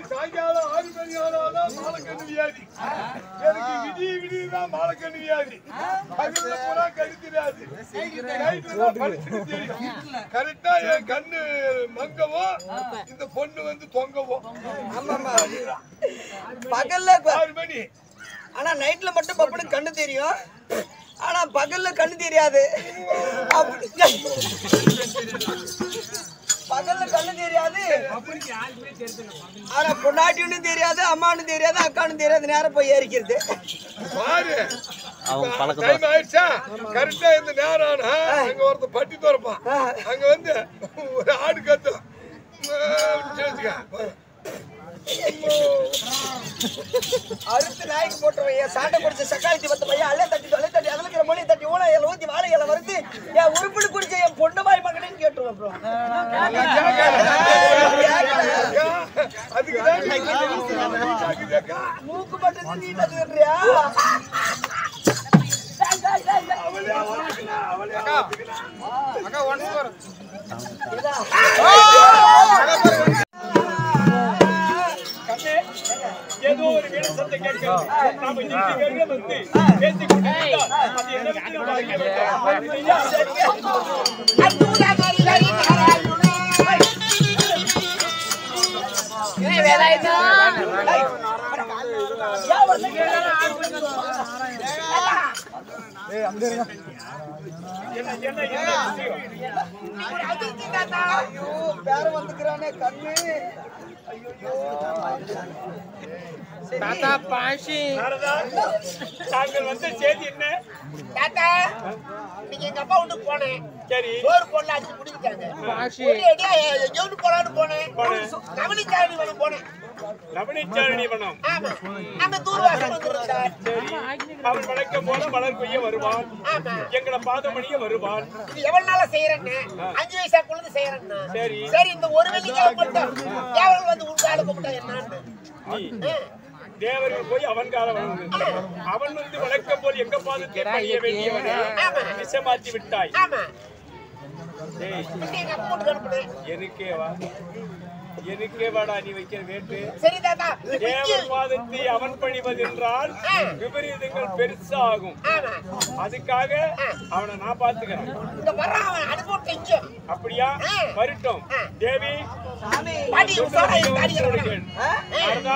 சாயங்காலம் ஆறு மணி ஆனாதான் மாலைக்கண்ணு வியாதி எனக்கு விடிய விடியதான் மாலைக்கண்ணு வியாதி பகல்ல பூரா கண்ணு தெரியாது நைட்டு தான் படுத்துட்டு தெரியும் கரெக்டா என் கண்ணு மங்கவும் இந்த பொண்ணு வந்து தொங்கவும் ஆமாமா பகல்ல ப- ஆறு மணி ஆனா நைட்ல மட்டும் பப்புனு கண்ணு தெரியும் ஆனா பகல்ல கண்ணு தெரியாது அப்படி- பகல்ல கண்ணு தெரியாது ஆனா பொண்டாட்டின்னு தெரியாது அம்மானு தெரியாது அக்கானு தெரியாது நேரம் போய் ஏறிக்கிறது பாரு டைம் ஆயிடுச்சா கரெக்டா இந்த நேரம் ஆனா அங்க ஒருத்தன் பட்டி திறப்பான் அங்க வந்து ஒரு ஆடு கத்தும் அறுத்து நாய்க்கு போட்டுருவேன் என் சாட்டை பிடிச்ச சக்காலத்தி பத்து பையன் அல்ல தட்டி தொலை தட்டி அதில் இருக்கிற மொழி தட்டி ஊழ இலை ஊத்தி வாழை இலை வறுத்து என் உருப்பிடு குடிச்ச என் பொண்ணு மாய் மகனையும் கேட்டுருவேன் அப்புறம் அதுக்கு தான் மூக்கு மட்டும் நீட்டா தீர்றியா ஏதோ ஒரு வீடு சத்தம் கேட்கிறது நாம இங்கே வெளியே வந்து பேசிக் கொண்டிருந்தால் அது என்ன விட்டு நம்ம அறிய வேண்டும் ஐயா, என்ன என்ன என்ன விஷயம்? ஐயோ பேர வந்துக்கிறானே கண்ணு தாத்தா பாஷி நாரதா, தாங்கள் வந்த செய்தி என்ன தாத்தா இன்னைக்கு எங்க அப்பா வீட்டுக்கு போனேன் சரி சோறு போடல அடிச்சு முடிக்கிட்டாங்க பாஷி ஒரேடியா எவ்வளவு போலான்னு போனேன் நவனிச்சாரணி வனம் போனேன் நவனிச்சாரணி வனம் ஆமா அங்க தூர்வாசம் வந்துருந்தார் சரி அவன் வழக்கம் போல மலர் கொய்ய வருவான் ஆமா எங்களை பாதமணிய வருவான் இது எவ்வளவு நாளா செய்யறேன்னு அஞ்சு வயசா குழந்தை செய்யறேன்னு சரி. சரி இந்த ஒரு வெள்ளிக்கிழமை மட்டும் தேவர்கள் வந்து உங்க ஆளு கூப்பிட்டா என்னன்னு நீ தேவர்கள் போய் அவன் கால வணங்கு அவன் வந்து வழக்கம் போல் எங்க பாதத்தை பணிய வேண்டியவனே விஷமாத்தி விட்டாய் ஆமா டேய், இப்படி எங்க அப்பா வீட்டுக்கு அனுப்புனேன் எனக்கே வா எனக்கே வாடா நீ வைக்கிற வேட்டு சரி தாத்தா இது பிஞ்சு. தேவர் பாதத்தை அவன் பணிவதென்றால் விபரீதங்கள் பெருசாகும் ஆமா அதுக்காக அவனை நான் பாத்துக்கிறேன் இந்த வர்றான் அவன் அனுப்பிவிட்டு இங்க அப்படியா வரட்டும் தேவி பாட்டி உசாரா என் தாடி சொல்லுங்கள். நாரதா,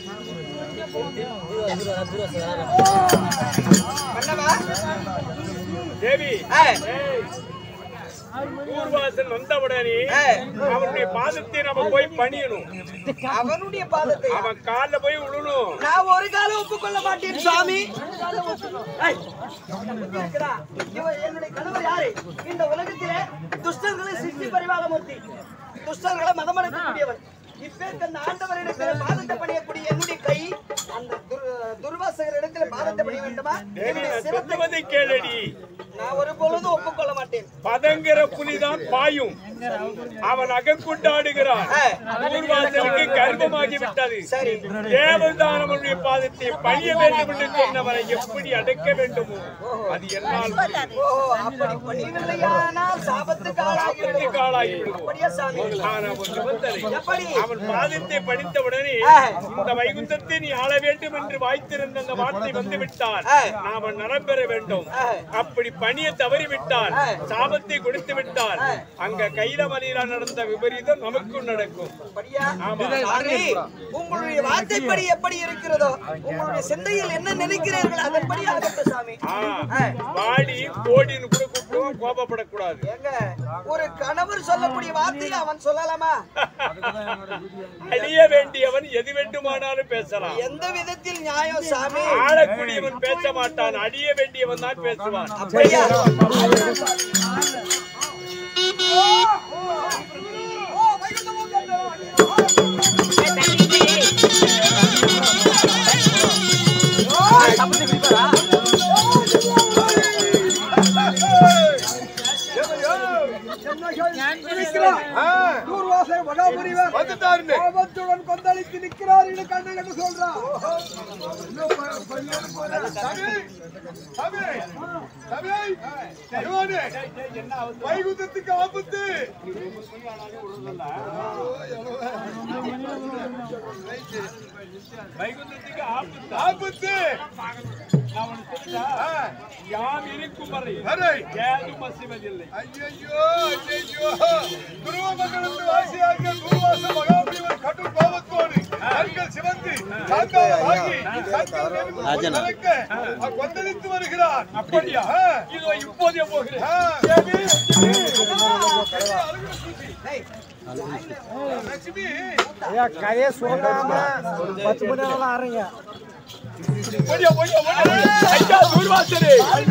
பண்ணவா தேவி ஏய். ஏய், ஊர்வாசல் வந்தவுடனே ஏய். அவனுடைய பாதத்தை நம்ம போய் பணியணும் அவனுடைய பாதத்தை அவன் கால்ல போய் விழணும் நான் ஒரு காலம் ஒப்புக்கொள்ள மாட்டேன் சுவாமி ஏய், எப்படி இருக்கிறா? இவன் என்னுடைய கணவர் யாரு இந்த உலகத்திலே துஷ்டர்களை சிருஷ்டி பரிவாக மூர்த்தி துஷ்டர்களை மதமடைக்கக்கூடியவன் இப்பேற்கு அந்த ஆண்டவரிடத்தில் பாதத்தை பணியக்கூடிய என்னுடைய கை அந்த துர்- துர்வாசகர் இடத்துல பாதத்தை பணிய வேண்டுமா தேவி என்னுடைய நான் சிரத்தை சொல்லுவதை கேளடி நான் ஒரு பொழுதும் ஒப்புக்கொள்ள மாட்டேன் பதங்கிற புலிதான் பாயும் அவன் அகக்குண்டாடுகிறான் ஏய், ஊர்வாசலுக்கு கர்ப்பமாகி விட்டது சரி தேவதான் அவனுடைய பாதத்தை பணிய வேண்டும் என்று சொன்னவனை எப்படி அடக்க வேண்டுமோ அது என்னால் முடியும். ஓ அப்படி பணியவில்லையானால் சாபத்துக்கு ஆளாகிவிடும் ஆபத்துக்கு ஆளாகிவிடுவோம். அப்படியா சாமி ஆனா ஒரு நிபந்தனை எப்படி அவன் பாதத்தை படித்தவுடனே ஏய். இந்த வைகுந்தத்தை நீ ஆள வேண்டும் என்று வாய்த்திருந்த அந்த வார்த்தை வந்து விட்டால் ஏய். நாம நலம் பெற வேண்டும் ஏய். அப்படி பணிய தவறி விட்டால் ஏய். சாபத்தை கொடுத்து விட்டால் ஏய். அங்க கைலமலையில நடந்த விபரீதம் நமக்கும் நடக்கும் அப்படியா ஆமா. சாமி உங்களுடைய வார்த்தைப்படி எப்படி இருக்கிறதோ உங்களுடைய சிந்தையில் என்ன நினைக்கிறீர்கள் அதன்படி ஆகட்டும் சாமி ஆ, ஏய். வாடி கோடின்னு கூட கூப்பிடுவோம் கோபப்படக்கூடாது ஏங்க ஒரு கணவர் சொல்லக்கூடிய வார்த்தையை அவன் சொல்லலாமா அழிய வேண்டியவன் எது வேண்டுமானாலும் பேசலாம் எந்த விதத்தில் நியாயம் சாமி ஆளக்கூடியவன் பேச மாட்டான் அழிய வேண்டியவன் தான் பேசுவான் அப்படியா வந்துட்டாருன்னு கோபத்துடன் கொந்தளித்து வந்து நிக்கிறார் என்று கண்ணன் என்று சொல்றான் சாமி, சாமி, சாமி, யுவானே, வைகுந்தத்துக்கு ஆபத்து வைகுந்தத்துக்கு ஆபத்து ஆபத்து நான் உனக்கு சொல்லிட்டா? யாம் இருக்கும் வரை வரை ஏதும் அசைவதில்லை ஐயையோ, ஐயையோ. துருவ மண்டலத்து வாசியாகிய துர்வாச மகாபலிவர் கடும் கோபத்தோடு கண்கள் சிவந்து சாந்தாரமாகி கண்கள் நெருப்பு போல் மிதக்க கொந்தளித்து வருகிறார் அப்படியா ஆ. இதோ இப்போதே போகிறேன் ஆ. தேவி, லட்சுமி கதையை சொல்லாம பத்து மணி நேரம் ஆறீங்க ஓடியா, ஓடியா, ஓடியா. ஐயா, தூர்வாசரே.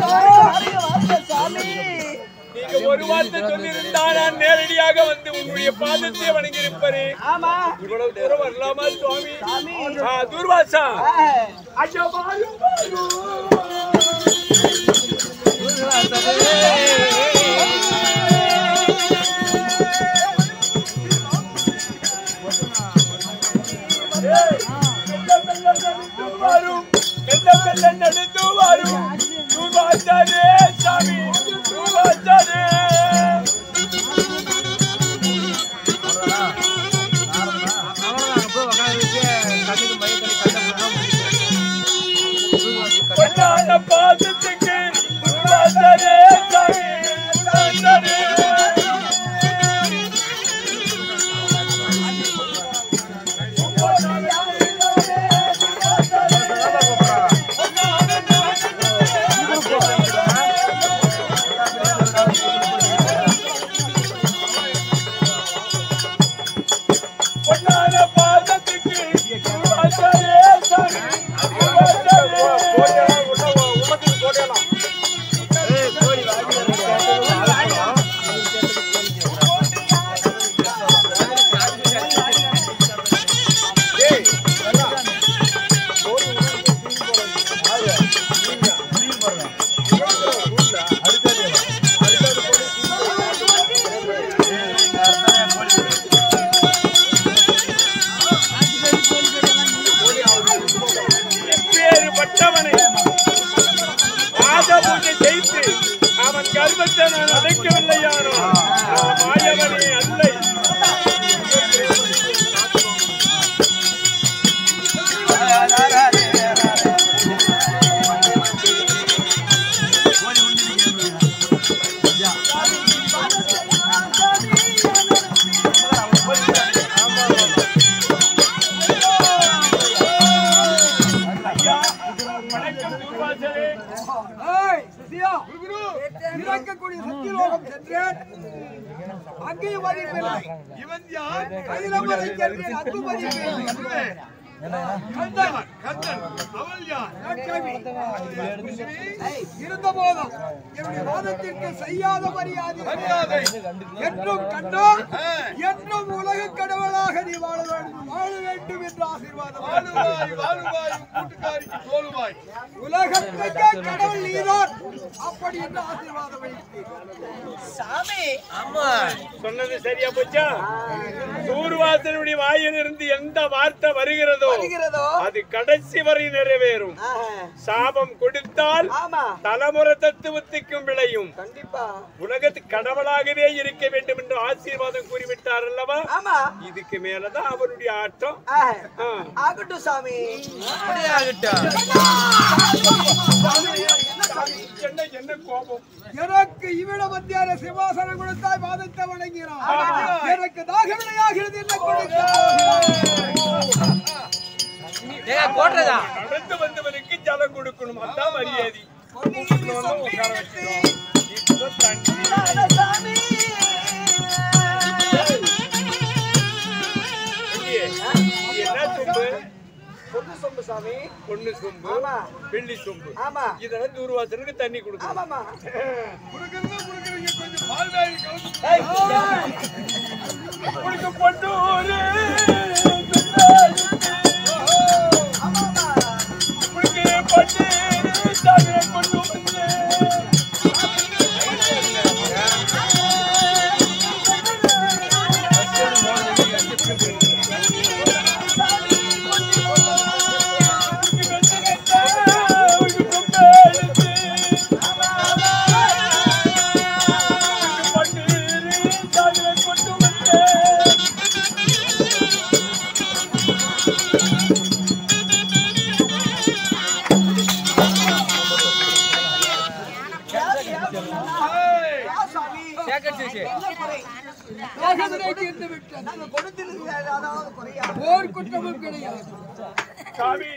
நீங்க ஒரு வார்த்தை சொல்லியிருந்தா நான் நேரடியாக வந்து உங்களுடைய பாதத்தை வணங்கியிருப்பேன் ஆமா இவ்வளவு தூரம் வரலாமா சுவாமி ஆ, தூர்வாசா ஐயா வாரு, வாரு. மெல்ல மெல்ல நடந்து வரும் மெல்ல மெல்ல நடந்து வரும் தூர்வாசரே சாமி தூர்வாசரே பொன்னான பாதத்துக்கு தூர்வாசரே சாமி தூர்வாசரே பொன்னான பாதத்துக்கு தூர்வாசரே சாமி தூர்வாசரே எப்பேறுபட்டவனை பாத பூஜை செய்து அவன் கர்வத்தை நான் அடைக்கவில்லையானோ நான் மாயவனே அல்லை ஐயா வணக்கம் தூர்வாசரே இறக்கக்கூடிய சத்தியலோகம் சென்றேன் அங்கேயும் மதிப்பில்லை இவன் யார் கைலமலை சென்றேன் அங்கு மதிப்பில்லை கந்தன் கந்தன் அவள் யார் இருந்த போதும் என்னுடைய வாதத்திற்கு செய்யாத மரியாதை மரியாதை என்றும் கண்டோம் ஆ. என்றும் உலக கடவுளாக நீ வாழ வேண்டும் வாழ வேண்டும் என்று ஆசீர்வாதம் வாழுவாய் வாழுவாய் உன் கூட்டுக்காரிக்கு தோலுவாய் உலகத்துக்கே கடவுள் நீதான் அப்படி என்று ஆசீர்வாதம் வைத்தீர் சாமி சொன்னது சரியா போச்சா தூர்வாசனுடைய வாயிலிருந்து எந்த வார்த்தை வருகிறதோ வருகிறதோ அது கடைசி வரை நிறைவேறும் ஆஹா. சாபம் கொடுத்தால் ஆமா தலைமுறை தத்துவத்துக்கும் விளையும் கண்டிப்பா உலகத்து கடவுளாகவே இருக்க வேண்டும் என்று ஆசீர்வாதம் கூறிவிட்டார் அல்லவா ஆமா இதுக்கு மேலதான் அவருடைய ஆட்டம் ஆஹா. ஆ. ஆகட்டும் சாமி என்ன என்ன கோபம் எனக்கு இவிட மத்தியான சிவாசனம் கொடுத்தாய் வாதத்தை வணங்கினான் எனக்கு தாகவினையாகிறது என்ன கொடுத்தாய் நடந்து வந்தவனுக்கு ஜலம் கொடுக்கணும் அதான் மரியாதை உட்கார வச்சுக்கணும். இப்போ தண்ணி. சாமி இல்லையே. இது என்ன சொம்பு பொண்ணு சொம்பு சாமி பொண்ணு சொம்பு ஆமா. வெள்ளி சொம்பு ஆமா இதெல்லாம் தூர்வாசனுக்கு தண்ணி கொடுக்கணும் ஆமாமா கொடுக்கறதா கொடுக்கறீங்க கொஞ்சம் பால் வாங்கி கலந்து உனக்கு பொண்ணூரு ஆமாமா உனக்கு பொண்ணு சாமியை கொண்டு வந்து சாமி விட்டது நாங்க கொடுத்தது அதாவது குறையா போர் குற்றமும் கிடையாது சாமி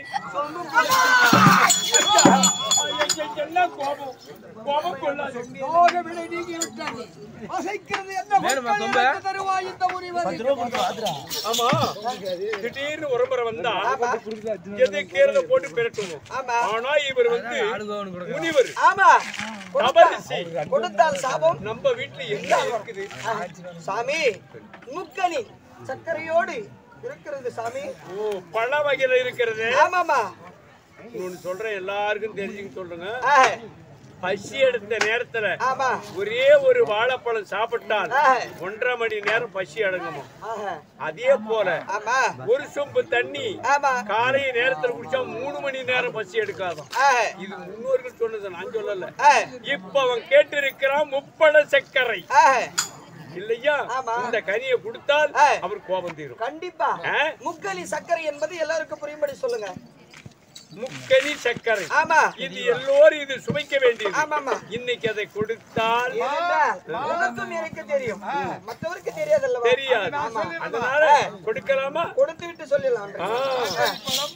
என்ன கோபம் கோபம் கொள்ளாது யோக விடை நீங்கி விட்டது வசைக்கிறது என்ன மக்கள் தருவாய் இந்த முனிவர் ஆமா திடீர்னு உரம்பரை வந்தா எது கீரல போட்டு பெரட்டுவோம் ஆமா ஆனா இவர் வந்து முனிவர் ஆமா தபரிசி கொடுத்தால் சாபம் நம்ம வீட்டுல என்ன இருக்குது சாமி முக்கனி சர்க்கரையோடு இருக்கிறது சாமி ஓ பழ வகையில இருக்கிறது ஆமாமா ஒண்ணு சொல்றேன் எல்லாருக்கும் தெரிஞ்சுக்க சொல்லுங்க ஆஹ், பசி எடுத்த நேரத்துல ஆமா ஒரே ஒரு வாழைப்பழம் சாப்பிட்டால் ஆஹ், ஒன்றரை மணி நேரம் பசி அடங்குமா ஆஹ், அதே போல ஆமா ஒரு சொம்பு தண்ணி ஆமா காலை நேரத்துல குடிச்சா மூணு மணி நேரம் பசி எடுக்காதாம் ஆஹ், இது முன்னோர்கள் சொன்னது நான் சொல்லல ஆஹ், இப்ப அவன் கேட்டிருக்கிறான் முப்பழ சர்க்கரை ஆஹ், இல்லையா ஆமா. இந்த கனியை கொடுத்தால் ஆ. அவர் கோபம் தீரும் கண்டிப்பா ஆ? முக்கலி சர்க்கரை என்பது எல்லாருக்கும் புரியும்படி சொல்லுங்க முக்கனி சர்க்கரை ஆமா இது எல்லோரும் இது சுவைக்க வேண்டியது ஆமாமா இன்னைக்கு அதை கொடுத்தால் ஏனென்றால் உனக்கும் எனக்கு தெரியும் மற்றவருக்கு தெரியாதல்லவா தெரியாது ஆமா அதனால கொடுக்கலாமா கொடுத்து விட்டு சொல்லிடலாம் ஆ.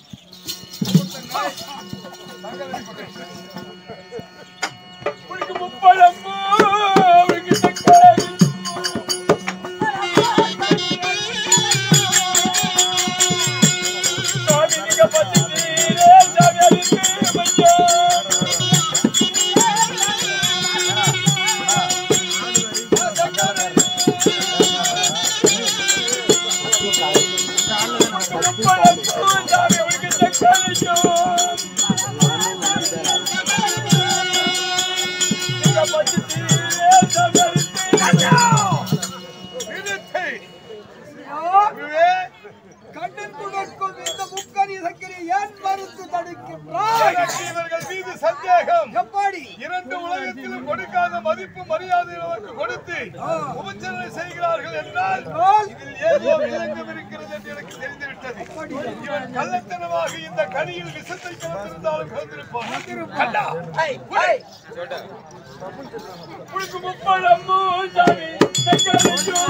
உனக்கு முப்பழம் அவருக்கு சர்க்கரை சாமி நீங்க பத்திட்டீரே சாமி அழித்து மையா முப்பழம் சாமி அவருக்கு சர்க்கரையோ நீங்க பத்திட்டீரே சாமி அழித்து மையா விருத்தை. ஐயோ, இதுவே கண்ணில் குடக்கும் இந்த முக்கனி சர்க்கரை ஏன் மறுத்து தடுக்கின்றாய் எனக்கு இவர்கள் மீது சந்தேகம் எப்படி இரண்டு உலகத்திலும் கொடுக்காத மதிப்பு மரியாதை நமக்கு கொடுத்து உபச்சரணை செய்கிறார்கள் என்றால் இதில் ஏதோ விலங்கம் இருக்கிறது என்று எனக்கு தெரிந்துவிட்டது இவன் கள்ளத்தனமாக இந்த கனியில் விஷத்தை கலந்திருந்தாலும் கலந்திருப்பான் கண்டா ஐய், ஐய், உனக்கு முப்பழம் சாமி சர்க்கரையோ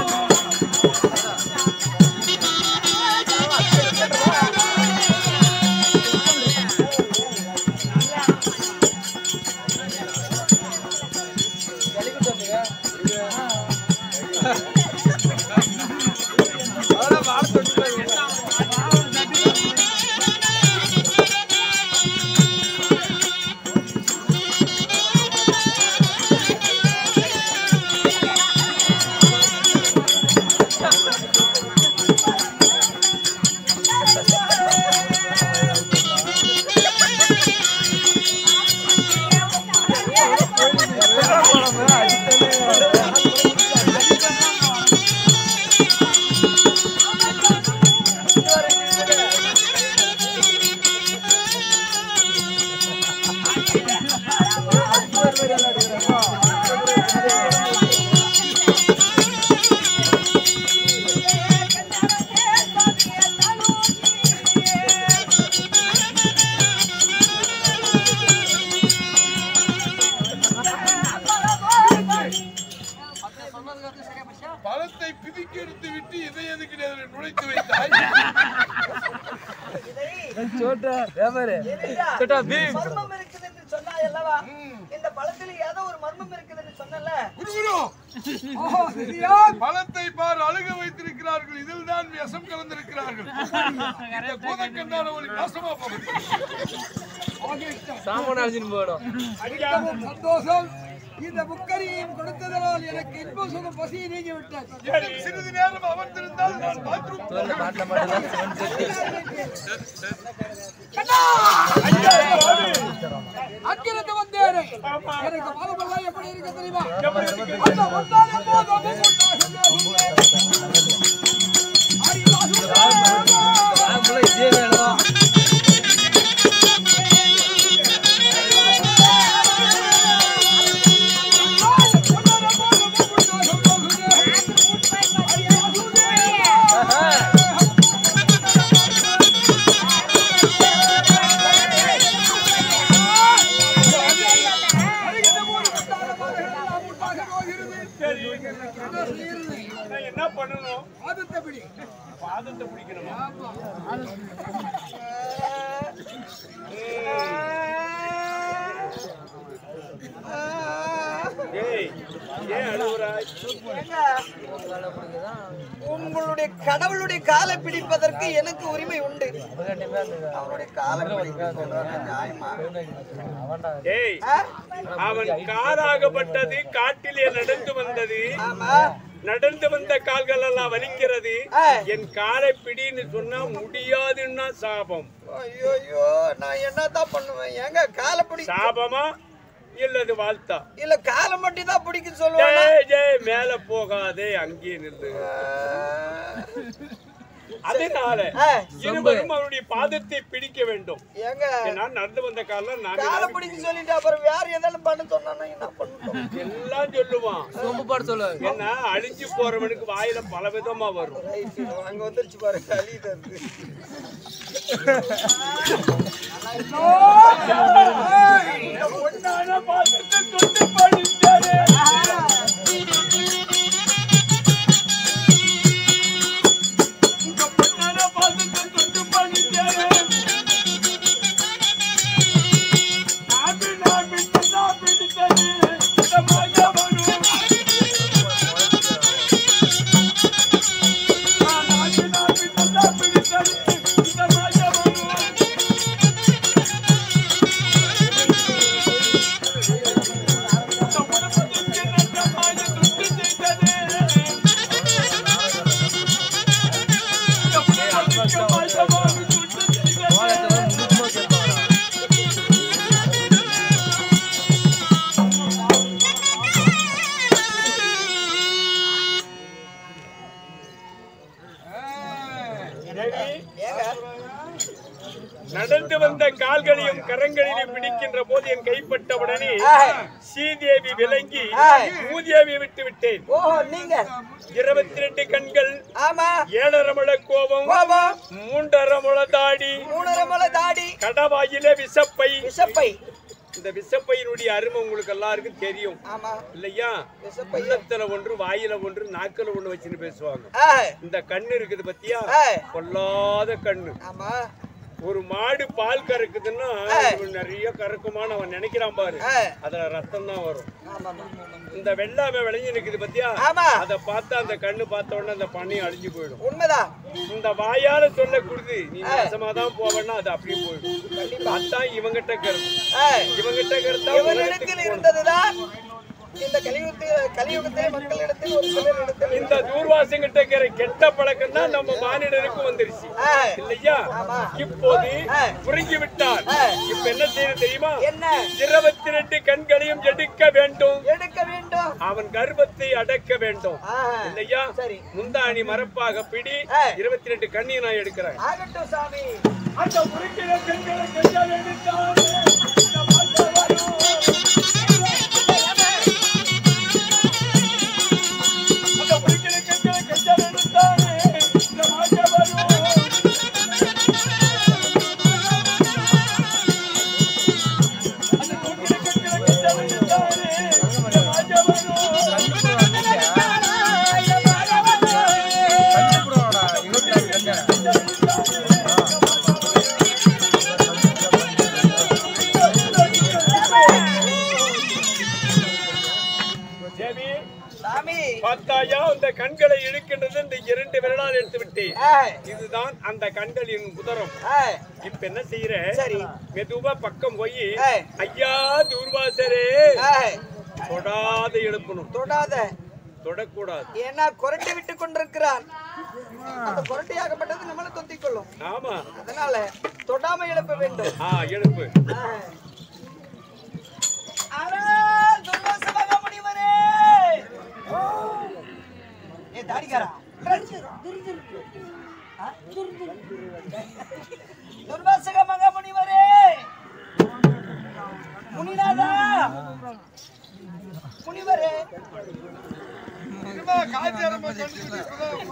பழத்தை பிதுக்கி எடுத்து விட்டு இதை எதுக்கு அதில் நுழைத்து வைத்தாய் ஏனென்றால் மர்மம் இருக்குது என்று சொன்னாய் அல்லவா இந்த பழத்தில் ஏதோ ஒரு மர்மம் இருக்குது என்று சொன்னல குருகுரு ஓஹோ சரியா பழத்தை பார் அழுக வைத்திருக்கிறார்கள் இதில் தான் விஷம் கலந்திருக்கிறார்கள் இந்த பூதக்கண்ணான ஒரு நாசமா போகுது அடிக்கவும் சந்தோஷம் இந்த முக்கரியையும் கொடுத்ததனால் எனக்கு இன்ப சுகம் பசி நீங்கி விட்டது இன்னும் சிறிது நேரம் அமர்ந்திருந்தால் நான் பாத்ரூம் அங்கிருந்து வந்தேனே எனக்கு மனமெல்லாம் எப்படி இருக்கு தெரியுமா அந்த ஒன்றான போதும் நான் என்ன பாதத்தை பிடிக்கணுமா ஏய் ஏன் அழுகுறாய் ஏங்க, உங்களுடைய கடவுளுடைய காலை பிடிப்பதற்கு எனக்கு உரிமை உண்டு அவருடைய காலை பிடிக்கிறது நியாயமா? ஏய் ஆ? அவன் காராகப்பட்டது காட்டிலே நடந்து வந்தது ஆமா நடந்து வந்த கால்கள் எல்லாம் வலிக்கிறது ஆ. என் காலை பிடின்னு சொன்னா முடியாதுன்னா சாபம் ஐயோ ஐயோ நான் என்னதான் பண்ணுவேன் ஏங்க காலை பிடி சாபமா இல்லது வாழ்த்தா இல்ல காலை மட்டும் தான் பிடிக்க சொல்லுவாங்க ஜெய் ஜெய் மேல போகாதே அங்கேயே நில்லு அதனால ஆ. இருவரும் அவருடைய பாதத்தை பிடிக்க வேண்டும் ஏங்க ஏன்னா நடந்து வந்த காலம் நான் காலை பிடிக்க சொல்லிட்டு அப்புறம் வேற எதாவது பண்ண சொன்னா என்ன பண்ணட்டும் எல்லாம் சொல்லுவான் என்ன அழிஞ்சு போறவனுக்கு வாயில பல விதமா வரும் ரைட், அங்க வந்துருச்சு பாருங்க அழியுது அது. இந்த பொன்னான பாதத்தை தொட்டு படித்தாரே. இந்த பொன்னான பாதத்தை தொட்டு படித்தாரே. நாபி நாபி தன்னா பிடித்தது. இந்த மாயா வரும். நாபி நாபி தன்னா பிடித்தது. இந்த மாயா வரும். ஏங்க நடந்து வந்த கால்களையும் கரங்களையும் பிடிக்கின்ற போது என் கைப்பட்டவுடனே ஸ்ரீதேவி விளங்கி பூதேவி விட்டு விட்டேன் ஓஹோ நீங்க இருபத்தி ரெண்டு கண்கள் ஆமா ஏழரை முழ கோபம் கோபம் மூன்றரை முழ தாடி மூணரை முளை தாடி கடவாயிலே விசப்பை விஷப்பை இந்த விசப்பையினுடைய அருமை உங்களுக்கு எல்லாருக்கும் தெரியும் ஆமா இல்லையா விஷப்பை உள்ளத்துல ஒன்று வாயில ஒன்று நாக்குல ஒண்ணு வச்சுன்னு பேசுவாங்க ஆ, இந்த கண்ணு இருக்குது பத்தியா ஆ. பொல்லாத கண்ணு ஆமா ஒரு மாடு பால் கறக்குதுன்னா இவன் நிறைய கறக்குமான்னு அவன் நினைக்கிறான் பாரு ஆ, அதுல ரத்தம் தான் வரும் ஆமா இந்த வெள்ளாமை விளைஞ்சு நிக்குது பத்தியா ஆமா அத பார்த்தா அந்த கண்ணு பார்த்த உடனே அந்த பண்ணி அழிஞ்சு போயிடும் உண்மைதான் இந்த வாயால சொல்ல கொடுது நீ நாசமா தான் போவேன்னா அது அப்படியே போயிடும் அதான் இவங்கிட்ட கருத்து ஆ, இவங்கிட்ட கருத்தா இவனிடத்தில் உலகத்துக்கு போகணும். இருந்ததுதான் இந்த கலியுகத்தில் கலியுகத்தில் மக்களிடத்தில் ஒரு சிலர் இடத்தில் இந்த தூர்வாசங்கிட்ட இருக்கிற கெட்ட பழக்கம் தான் நம்ம மானிடருக்கு வந்துருச்சு ஆ, இல்லையா இப்போது ஆ. புரிஞ்சு விட்டார் ஆ. இப்ப என்ன செய்யணும் தெரியுமா என்ன இருபத்தி ரெண்டு கண்களையும் எடுக்க வேண்டும் எடுக்க வேண்டும் அவன் கர்ப்பத்தை அடக்க வேண்டும் ஆஹா. இல்லையா சரி. முந்தாணி மரப்பாக பிடி ஆ. இருபத்தி ரெண்டு கண்ணியை நான் எடுக்கிறேன் ஆகட்டும் சாமி அந்த முறுக்கிற கண்களை கையால் எடுத்தாலே இந்த மாற்றம் வரும். அந்த முறுக்கிற கண்களை கையால் எடுத்தாலே இந்த மாற்றம் வரும். அந்த முறுக்கிற கண்களை கையால் எடுத்தாலே இந்த மாற்றம் வரும். தேவி சாமி பார்த்தாயா அந்த கண்களை இழுக்கின்றது இந்த இரண்டு விரலால் எடுத்து விட்டேன் ஆ, இதுதான் அந்த கண்களின் உதரம் ஆ, இப்ப என்ன செய்யற சரி. மெதுவா பக்கம் போய் ஆ. ஐயா தூர்வாசரே ஆ, தொடாத எழுப்பணும் தொடாத தொடக்கூடாது ஏன்னா குரட்டை விட்டு கொண்டிருக்கிறான் அந்த குரட்டையாகப்பட்டது நம்மளை தொத்திக் கொள்ளும் ஆமா அதனால தொடாம எழுப்ப வேண்டும் ஆ எழுப்பு ஆனால் துர்வாச மகாமுனிவரே! ஏ, தாடிக்காரா. ஆ? துர்வாசக மகாமுனிவரே! முனிநாதா! முனிவரே இருமா, காய்ச்சி ஆரம்ப கண்டுபிடி, இப்பதான்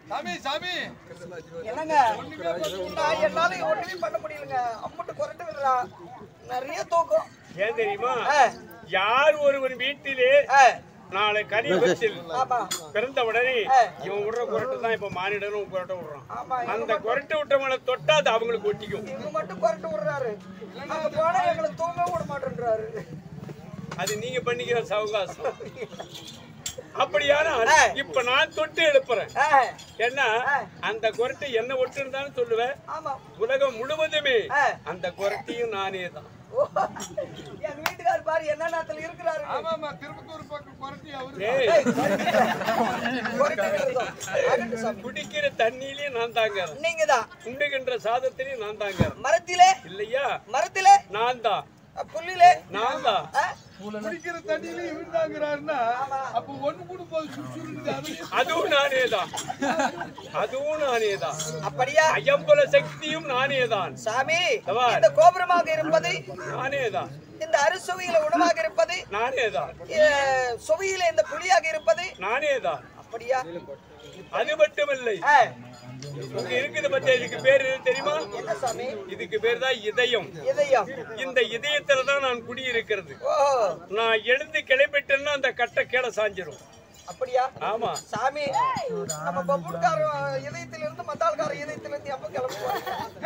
சாமி சாமி என்னங்க நான் என்னால ஒண்ணுமே பண்ண முடியலங்க அம்மட்டு குரட்டு விடுறா நிறைய தூக்கம் ஏன் தெரியுமா ஆ, யார் ஒருவன் வீட்டிலே ஆ, நாளை கலியுகத்தில் ஆமா பிறந்த உடனே ஆ. இவன் விடுற குரட்டு தான் இப்ப மானிடனும் குரட்டை விடுறான் ஆமா அந்த குரட்டு விட்டவங்களை தொட்டா அது அவங்களுக்கு ஒட்டிக்கும் இவங்க மட்டும் குரட்டு விடுறாரு அங்க போனா எங்களை தூங்க விட மாட்டேன்றாரு அது நீங்க பண்ணிக்கிற சவகாசம் அப்படியானால் ஆ. இப்ப நான் தொட்டு எழுப்புறேன் ஆ, ஏன்னா ஆ. அந்த குரட்டை என்ன ஒட்டுன்னு சொல்லுவேன் ஆமா உலகம் முழுவதுமே ஆ. அந்த குரட்டையும் நானே தான் ஓ, எங்க வீட்டுக்காரர் பாரு என்ன நேரத்துல இருக்கிறாரு ஆமாமா திருப்பத்தூர் பக்கம் குறைச்சி அவரு ஏய், குரட்டு விடுறதும். அகட்டு சாமி. குடிக்கிற தண்ணியிலயும் நான் தாங்க நீங்கதான் உண்டுகின்ற சாதத்திலையும் நான் தாங்க மரத்திலே இல்லையா மரத்திலே நான் தான் அ, புல்லிலே நான் தான் ஆ, குடிக்கிற தண்ணியில இருந்தாங்கிறாருன்னா அப்ப ஒண்ணு கூட போது சுற்றுறது அதுலயும் அதுவும் நானே தான் அதுவும் நானே தான் அப்படியா ஐயம்பல சக்தியும் நானே தான் சாமி சவால். இந்த கோபுரமாக இருப்பது நானே தான் இந்த அறுசுவையில உணவாக இருப்பது நானே தான் எ, சுவையில இந்த புளியாக இருப்பது நானே தான் அப்படியா அது மட்டுமில்லை ஆ, இங்க இருக்குது பத்தியா இதுக்கு பேரு தெரியுமா என்ன சாமி இதுக்கு பேர் தான் இதயம் இதயம் இந்த இதயத்துல தான் நான் குடியிருக்கிறது ஓ நான் எழுந்து கிளம்பிட்டேன்னா அந்த கட்டை கீழே சாஞ்சிரும் அப்படியா ஆமா சாமி நம்ம பப்புக்கார இதயத்தில இருந்து மத்தாள்கார இதயத்தில இருந்து எப்ப கிளம்புவாங்க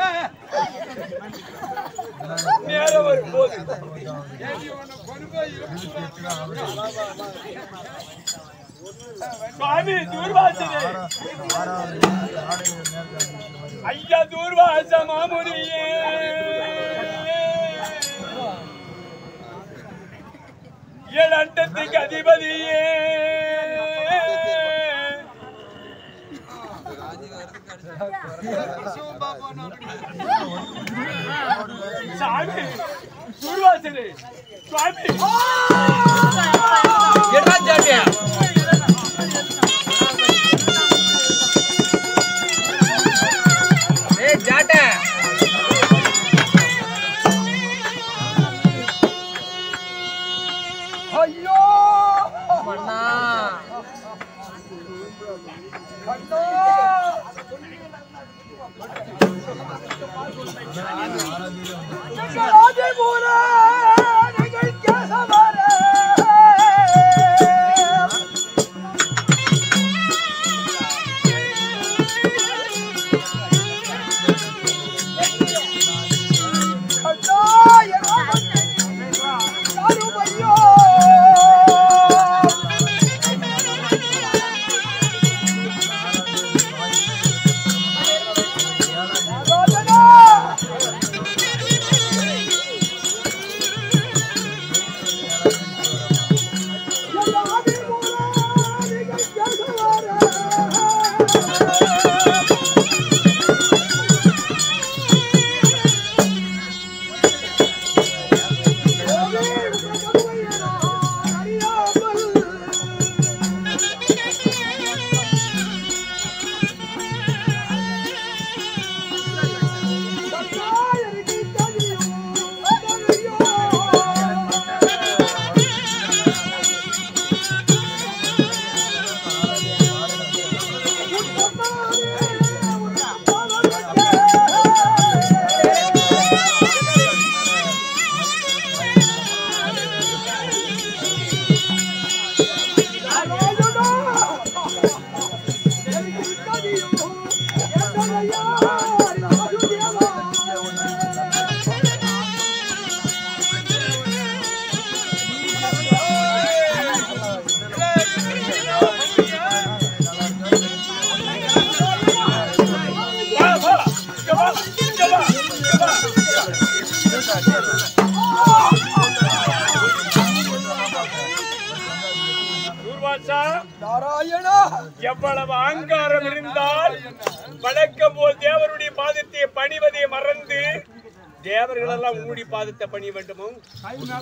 நேரம் வரும்போது ஏடி உன்னை கொண்டு போய் இழுத்துட்டு சுவாமி தூர்வாசனே ஐயா தூர்வாச மாமுனியே ஏழு அண்டத்துக்கு அதிபதியே பிரசவம் பாப்போம் சாமி தூர்வாசனே சுவாமி ஐயோ கண்ணோ ராஜபுர கேசவர கண்ணோ யாரும் ஐயோ வா, வா, இங்க வா, இங்க வா, இங்க வா. தூர்வாசா, நாராயணா எவ்வளவு அகங்காரம் இருந்தால் வழக்கம் போல் தேவருடைய பாதத்தை பணிவதை மறந்து தேவர்கள் எல்லாம் உன்னுடைய பாதத்தை பணிய வேண்டுமோ ஐயா,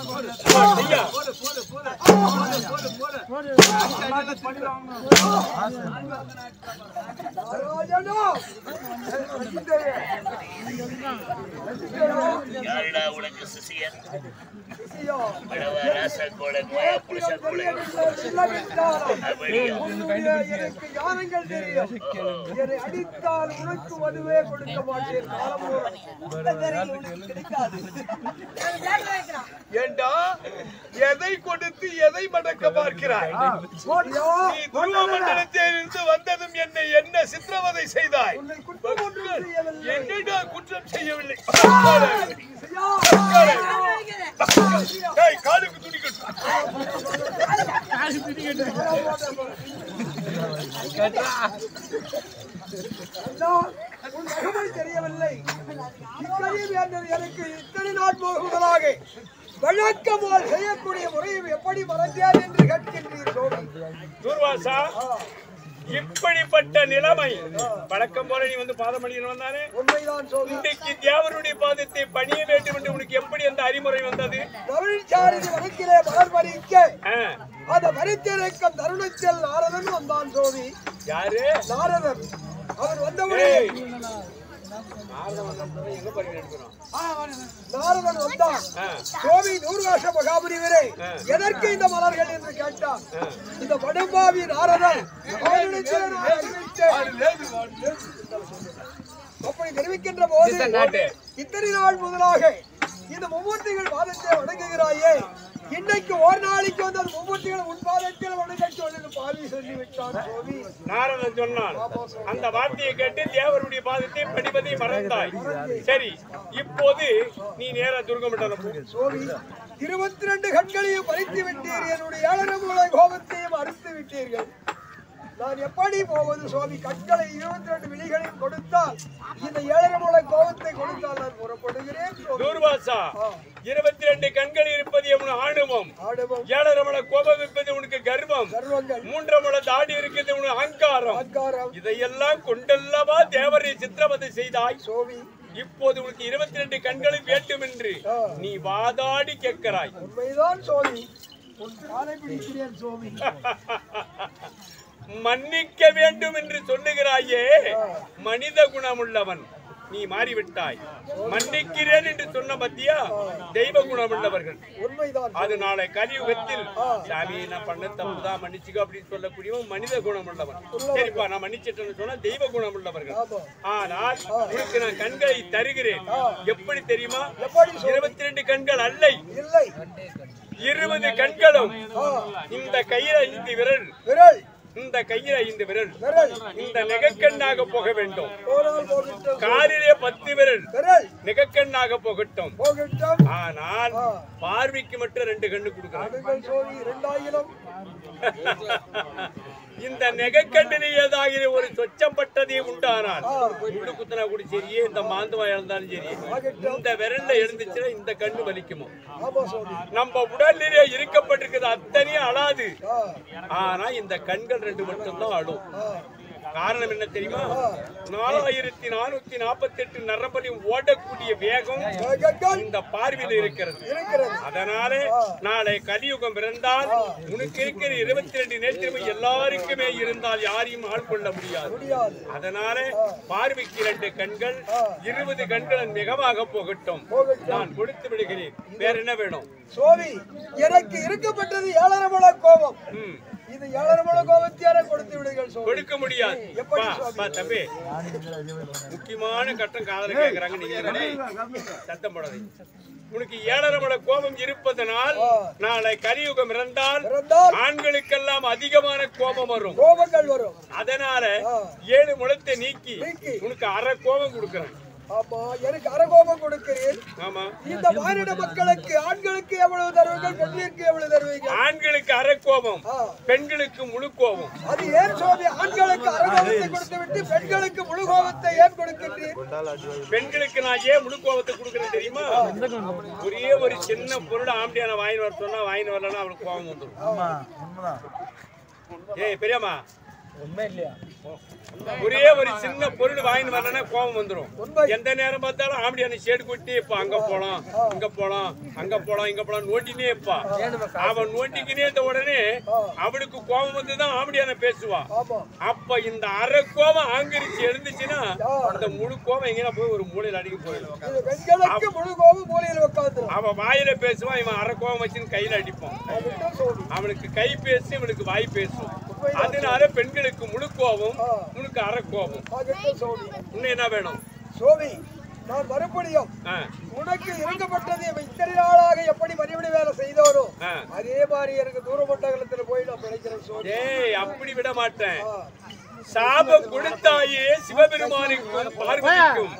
யாருடா உனக்கு சிசியன் படவ ராசகோளன் மாயா புருஷகோளன் எனக்கு ஞானங்கள் தெரியும் என்னை அடித்தால் உனக்கு மதுவே கொடுக்க மாட்டேன் காலம் கிடைக்காது ஏண்டா எதை கொடுத்து எதை மடக்க பார்க்கிறாய் நீ துருவ மண்டலத்திலிருந்து வந்ததும் என்னை என்ன சித்திரவதை செய்தாய் உன்னை குற்றம் ஒன்றும் செய்யவில்லை என்னடா குற்றம் செய்யவில்லை ஐயா, ஏய், காலுக்கு துணி கட்டு அண்ணா, உன் மகமை தெரியவில்லை இத்தனை வேண்டது எனக்கு இத்தனை நாள் முதலாக வழக்கமால் செய்யக்கூடிய முறையை எப்படி மறந்தேன் என்று கேட்கின்றீர் சோழி துர்வாசா இப்படிப்பட்ட நிலைமை வழக்கம் போல நீ வந்து பாதம் பண்ணிட்டு வந்தானே உண்மைதான் சோழி இன்றைக்கு தேவருடைய பாதத்தை பணிய வேண்டும் என்று உனக்கு எப்படி அந்த அறிமுறை வந்தது தமிழ்ச்சாரிதி வழக்கிலே மலர் பறிக்க ஆ, அந்த மறித்திருக்கும் தருணத்தில் நாரதன் வந்தான் சோழி யாரு நாரதன் அவர் வந்தவரே ஏய். நாரதன் வந்தப்பதான் எங்க பறவை எடுக்கிறோம் நாரதன் வந்தான் ஆ, கோவி நூறுகாஷ மகாபுரிவரே எதற்கு இந்த மலர்கள் என்று கேட்டான் இந்த படுபாவி நாரதன் அவனிடத்தில் நான் அறிவித்தேன். அப்படி தெரிவிக்கின்ற போது இத்தனை நாள் முதலாக இந்த மும்மூர்த்திகள் பாதத்தை வணங்குகிறாயே இன்னைக்கு ஒரு நாளைக்கு வந்து அந்த மும்மூர்த்திகள் உன் பாதத்தில் வணங்க சொல்லி பாவி சொல்லி விட்டான் கோவி நாரதன் சொன்னான் அந்த வார்த்தையை கேட்டு தேவருடைய பாதத்தை படிப்பதை மறந்தாய் சரி இப்போது நீ நேரா துர்கமண்டலம் போ. சோழி இருபத்தி ரெண்டு கண்களையும் பறித்து விட்டீர் என்னுடைய ஏழரை கோபத்தையும் அறுத்து விட்டீர்கள் நான் எப்படி போவது சுவாமி கண்களை இருபத்தி ரெண்டு விழிகளையும் கொடுத்தால் இந்த ஏழரை மூலை கோபத்தை கொடுத்தால் நான் புறப்படுகிறேன் சுவாமி. தூர்வாசா இருபத்தி ரெண்டு கண்கள் இருப்பது உன் ஆணவம் ஆடவம் ஏழரமள கோபம் இருப்பது உனக்கு கர்வம் கர்வங்கள் மூன்றமள தாடி இருக்கிறது உனக்கு அகங்காரம் அங்காரம் இதையெல்லாம் கொண்டல்லவா தேவரை சித்திரவதை செய்தாய் சோவி இப்போது உனக்கு இருபத்தி ரெண்டு கண்களும் வேண்டும் என்று நீ வாதாடி கேட்கிறாய் உண்மைதான் சோழி உன் காலை பிடிக்கிறேன் சோமி மன்னிக்க வேண்டும் என்று சொல்லுகிறாயே மனித குணமுள்ளவன் நீ மாறிவிட்டாய் மன்னிக்கிறேன் என்று சொன்ன பத்தியா தெய்வ குணமுள்ளவர்கள் உண்மைதான் அது நாளை கலியுகத்தில் சாமி நான் பண்ண தப்பு தான் மன்னிச்சுக்க அப்படின்னு சொல்லக்கூடியவன் மனித குணம் உள்ளவன் சரிப்பா நான் மன்னிச்சிட்டேன்னு சொன்னா தெய்வ குணம் உள்ளவர்கள் ஆமா. ஆனால் உனக்கு நான் கண்களை தருகிறேன் எப்படி தெரியுமா எப்படி இருபத்தி ரெண்டு கண்கள் அல்லை இல்லை இருபது கண்களும் இந்த கையில் ஐந்து விரல் விரல் இந்த கையில் ஐந்து விரல் விரல் இந்த நெகக்கண்ணாக போக வேண்டும் போனால் போகட்டும் காலிலே பத்து விரல் விரல் நெகக்கண்ணாக போகட்டும் போகட்டும் ஆனால் பார்வைக்கு மட்டும் ரெண்டு கண்ணு கொடுக்கிறான் ஆடுகள் சோழி இரண்டாயிரம் இந்த நெகக்கண்ணில் ஏதாகிற ஒரு சொச்சம்பட்டதே உண்டானால் முள்ளு குத்துனா கூட சரியே இந்த மாந்துவா இழந்தாலும் சரி இந்த விரல்ல எழுந்துச்சுன்னா இந்த கண்ணு வலிக்குமோ ஆமா சோழி நம்ம உடலிலே இருக்கப்பட்டிருக்கிறது அத்தனையும் அழாது ஆ ஆனா இந்த கண்கள் ரெண்டு மட்டும்தான் அழும் காரணம் என்ன தெரியுமா நாலாயிரத்தி நானூத்தி நாற்பத்தி எட்டு நரம்பலையும் ஓடக்கூடிய வேகம் வேகங்கள் இந்த பார்வையில் இருக்கிறது இருக்கிறது அதனால நாளை கலியுகம் பிறந்தால் உனக்கு இருக்கிற இருபத்தி ரெண்டு நேத்திரமை எல்லாருக்குமே இருந்தால் யாரையும் ஆட்கொள்ள முடியாது முடியாது அதனால பார்வைக்கு இரண்டு கண்கள் இருபது கண்கள் மிகமாக போகட்டும் நான் கொடுத்து விடுகிறேன் வேற என்ன வேணும் சோழி எனக்கு இருக்கப்பட்டது ஏழரை மலை கோபம் ம், இது ஏழரை மலை கோபத்தியார கொடுத்து விடுங்கள் சோழி கொடுக்க முடியாது எப்படி பா, சுவாமி? பா, தம்பி முக்கியமான கட்டம் காதல கேக்குறாங்க நீங்க டேய், சத்தம் போடாதீங்க உனக்கு ஏழரை மலை கோபம் இருப்பதனால் நாளை கலியுகம் இறந்தால் பிறந்தால் ஆண்களுக்கெல்லாம் அதிகமான கோபம் வரும் கோபங்கள் வரும் அதனால ஏழு முளத்தை நீக்கி நீக்கி. உனக்கு அரை கோபம் கொடுக்கறேன் ஆமா எனக்கு அரகோபம் கொடுக்கிறேன் ஆமா இந்த மானிட மக்களுக்கு ஆண்களுக்கு எவ்வளவு தருவீர்கள் பெண்ணிற்கு எவ்வளவு தருவீர்கள் ஆண்களுக்கு அரை கோபம் ஆ. பெண்களுக்கு முழு கோபம் அது ஏன் சுவாமி ஆண்களுக்கு அரகோபத்தை கொடுத்து விட்டு பெண்களுக்கு முழு கோபத்தை ஏன் கொடுக்கின்றீர் பெண்களுக்கு நான் ஏன் முழு கோபத்தை கொடுக்கறேன் தெரியுமா ஒரே ஒரு சின்ன பொருள் ஆம்படியான வாங்கி வர சொன்னா வாங்கி வரலன்னா அவளுக்கு கோபம் வந்துடும் ஏய் பெரியம்மா உண்மை இல்லையா ஒரே ஒரு சின்ன பொருள் வாங்கிட்டு வரலன்னா கோபம் வந்துரும் உண்மை. எந்த நேரம் பார்த்தாலும் ஆம்படியான ஷேடு கொட்டி இப்ப அங்க போலாம் இங்க போலாம் அங்க போலாம் இங்க போலாம் நோண்டினே இருப்பா அவன் நோண்டிக்கினே இருந்த உடனே அவளுக்கு கோபம் வந்துதான் ஆம்படியான பேசுவா ஆமா அப்ப இந்த அரை கோபம் ஆங்கிரிச்சு எழுந்துச்சுன்னா அந்த முழு கோபம் எங்கேயா போய் ஒரு மூலையில அடிக்க போயிடும் இது பெண்களுக்கு முழு கோபம் மூலையில் உட்காந்துரும் அவன் வாயில பேசுவான் இவன் அரை கோபம் வச்சுன்னு கையில அடிப்பான் அதுதான் சோழி அவனுக்கு கை பேசு இவனுக்கு வாய் பேசும் அதனால பெண்களுக்கு முழு கோபம் உனக்கு அரை கோபம் அதுதான் சோழி இன்னும் என்ன வேணும் சோமி நான் மறுபடியும் ஆ, உனக்கு இறங்கப்பட்டது இவன் இத்தனை நாளாக எப்படி பணிவிட வேலை செய்தோரோ ஆ. அதே மாதிரி எனக்கு தூரமண்டலத்துல போய் நான் பிழைக்கிறேன் சோழி ஏய் அப்படி விட மாட்டேன் ஆ. சாபம் கொடுத்தாயே சிவபெருமானுக்கும் பார்வதிக்கும்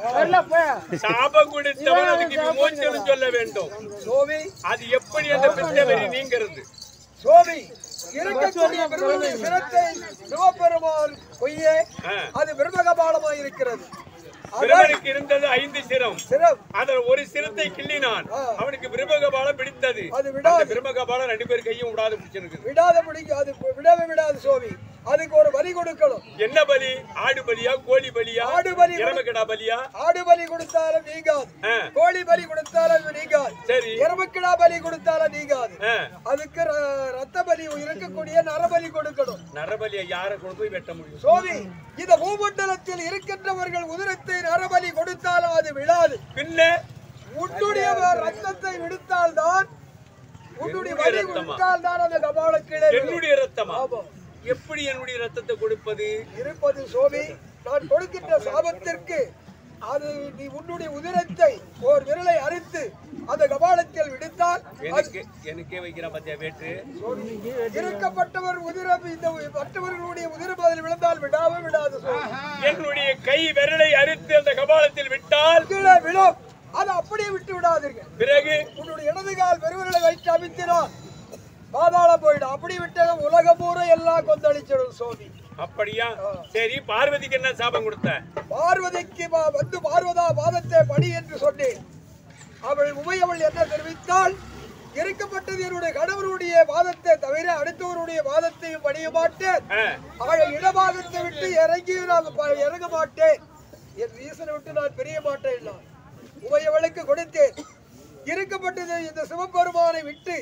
சாபம் கொடுத்தவன் அதுக்கு விமோச்சனம் சொல்ல வேண்டும் சோமி அது எப்படி அந்த பித்தவரி நீங்கிறது சோமி இருக்கக்கூடிய பெருமதி சிரத்தை சிவபெருமான் பொய்யே ஆ. அது பிரம்மகபாலமாய் இருக்கிறது அதான் பிரமனுக்கு இருந்தது ஐந்து சிரம் சிரம் அதில் ஒரு சிரத்தை கிள்ளினான் ஆ. அவனுக்கு பிரம்மகபாலம் பிடித்தது அது விடாது. அந்த பிரம்மகபாலம் ரெண்டு பேர் கையும் விடாது பிடிச்சிருக்கு விடாத பிடிக்க அது விடவே விடாது சோமி அதுக்கு ஒரு பலி கொடுக்கணும் என்ன பலி ஆடு பலியா கோழி பலியா ஆடு பலி கொடு- எருமக்கடா பலியா ஆடு பலி கொடுத்தாலும் நீங்காது ஆ, கோழி பலி கொடுத்தாலும் நீங்காது சரி எருமக்கிடா பலி கொடுத்தாலும் நீங்காது ஆ, அதுக்கு ர- ரத்த பலி இருக்கக்கூடிய நரபலி கொடுக்கணும் நரபலியை யாரை கொண்டு போய் வெட்ட முடியும் சோமி இந்த பூமண்டலத்தில் இருக்கின்றவர்கள் உதிரத்தை நரபலி கொடுத்தாலும் அது விழாது பின்ன உன்னுடைய ரத்தத்தை விடுத்தால்தான் உன்னுடைய என்னுடைய வலி ரத்தமா? விடுத்தால்தான் அந்த கபால கீழே விழும். என்னுடைய ரத்தமா ஆமா. எப்படி என்னுடைய ரத்தத்தை கொடுப்பது இருப்பது சோமி நான் கொடுக்கின்ற சாபத்திற்கு அது நீ உன்னுடைய உதிரத்தை ஓர் விரலை அறுத்து அந்த கபாலத்தில் விடுத்தால் அது எனக்கு எனக்கே வைக்கிற பத்தியா வேற்று இருக்கப்பட்டவர் உதிரம் இந்த மற்றவர்களுடைய உதிரம் அதில் விழுந்தால் விடாம விடாது சோமி. என்னுடைய கை விரலை அறுத்து அந்த கபாலத்தில் விட்டால் கீழே விழும் அதை அப்படியே விட்டு விடாதீர்கள் பிறகு உன்னுடைய இடது கால் பெருவிரலை வைத்து அமைத்தினான் பாதாளம் போயிடும் அப்படி விட்டது உலகம் பூரா எல்லாம் கொந்தளிச்சிடும் சோமி அப்படியா சரி பார்வதிக்கு என்ன சாபம் கொடுத்த பார்வதிக்கு வா- வந்து பார்வதா பாதத்தை படி என்று சொன்னேன் அவள் உமையவள் என்ன தெரிவித்தால் இருக்கப்பட்டது என்னுடைய கணவருடைய வாதத்தை தவிர அடுத்தவருடைய வாதத்தையும் பணிய மாட்டேன் ஆ, அவளை இடபாகத்தை விட்டு இறங்கி நான் ப- இறங்க மாட்டேன் என் ஈசனை விட்டு நான் பிரிய மாட்டேன் நான் உமையவளுக்கு கொடுத்தேன் இருக்கப்பட்டது இந்த சிவபெருமானை விட்டு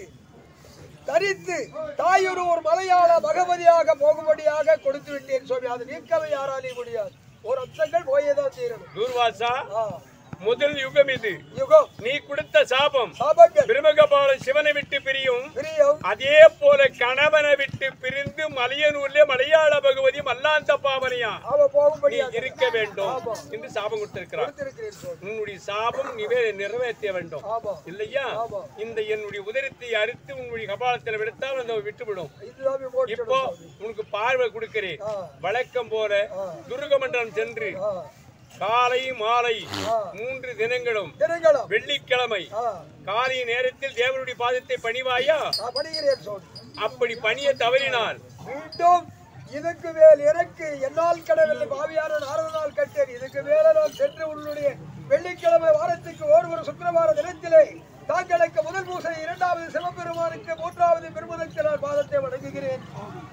தரித்து தாயொரு ஒரு மலையாள பகவதியாக போகும்படியாக கொடுத்து விட்டேன் சுவாமி அது நீக்கவே யாராலையும் முடியாது ஒரு அம்சங்கள் போயேதான் தீரணும் தூர்வாசா ஆ, முதல் யுகம் இது யுகம் நீ கொடுத்த சாபம் சாபங்கள் பிரம்மகபால சிவனை விட்டு பிரியும் பிரியம் அதே போல கணவனை விட்டு பிரிந்து மலையனூர்ல மலையாள பகவதி மல்லாந்த பாவனையா அவ நீ போகும்படியாக இருக்க வேண்டும் ஆமா. என்று சாபம் கொடுத்திருக்கிறார் கொடுத்திருக்கிறேன் சுவாமி உன்னுடைய சாபம் நிவே நிறைவேற்ற வேண்டும் ஆமா இல்லையா ஆமா. இந்த என்னுடைய உதரத்தை அறுத்து உன்னுடைய கபாலத்தில் விடுத்தால் அந்த விட்டுவிடும் இதுதான் விமோச்சனம் இப்போ சுவாமி. உனக்கு பார்வை கொடுக்கிறேன் ஆ. வழக்கம் போல ஆ. துருகமண்டலம் சென்று ஆ, காலை மாலை ஆ. மூன்று தினங்களும் தினங்களும் வெள்ளிக்கிழமை ஆ, காலை நேரத்தில் தேவனுடைய பாதத்தை பணிவாயா நான் பணிகிறேன் சுவாமி அப்படி பணிய தவறினால் மீண்டும் இதுக்கு மேல் எனக்கு என்னால் கடவில்லை பாவியான நாரதனால் கட்டேன் இதுக்கு மேல நான் சென்று உன்னுடைய வெள்ளிக்கிழமை வாரத்துக்கு ஒரு சுக்கிரவார தினத்திலே தாங்களுக்கு முதல் பூசை இரண்டாவது சிவபெருமானுக்கு மூன்றாவது பெருமதற்கு நான் பாதத்தை வணங்குகிறேன்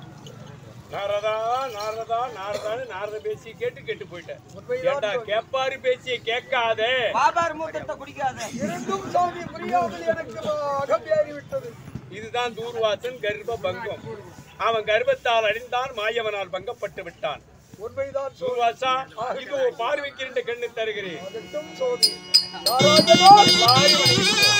நாரதா நாரதா நாரதான்னு நாரத பேசி கேட்டு கேட்டு போயிட்டேன் உண்மைதான் ஏண்டா கேப்பாரு பேசிய கேட்காதே பாபார் மூத்தத்தை குடிக்காத இருந்தும் சாமி புரியாமல் எனக்கு அகப்பேறி விட்டது இதுதான் தூர்வாசன் கர்ப்ப பங்கம் அவன் கர்ப்பத்தால் அழிந்தான் மாயவனால் பங்கப்பட்டு விட்டான் உண்மைதான் சோ- தூர்வாசா இது பார்வைக்கு இரண்டு கண்ணு தருகிறேன் அதற்கும் சோதி நாராயணா எல்லாரும் வணங்கிக்கோ.